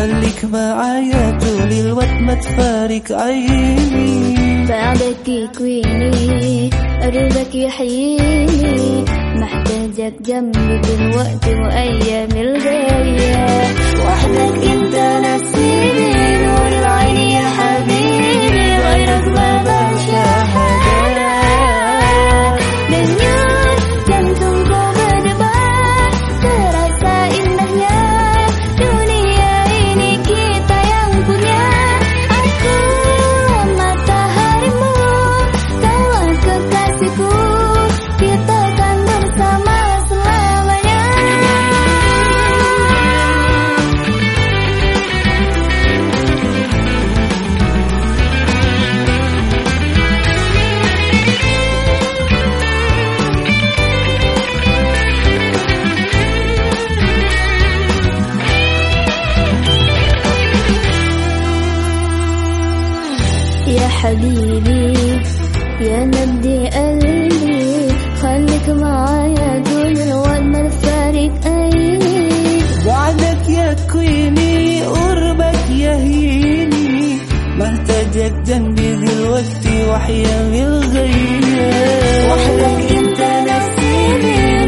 خليك معايا طول الوقت ما تفارق عيني بعدك كويني قربك يحييني محتاجك جنبي بالوقت وأيام الجاية وحدك انت نسيني نور العين يا حبيبي غيرك ما بنشا حدا Denyut jantungku berdebar Terasa indahnya Dunia ini kita yang punya Aku mataharimu Kau kekasihku Kita kan bersama selamanya يا حبيبي يا نبدي قلبي خليك معايا طول الوقت ما نفارق أيدي بعدك يا كويني قربك يهيني محتاجك جنبي دلوقتي واحيا الغياب وحدك انت نسيني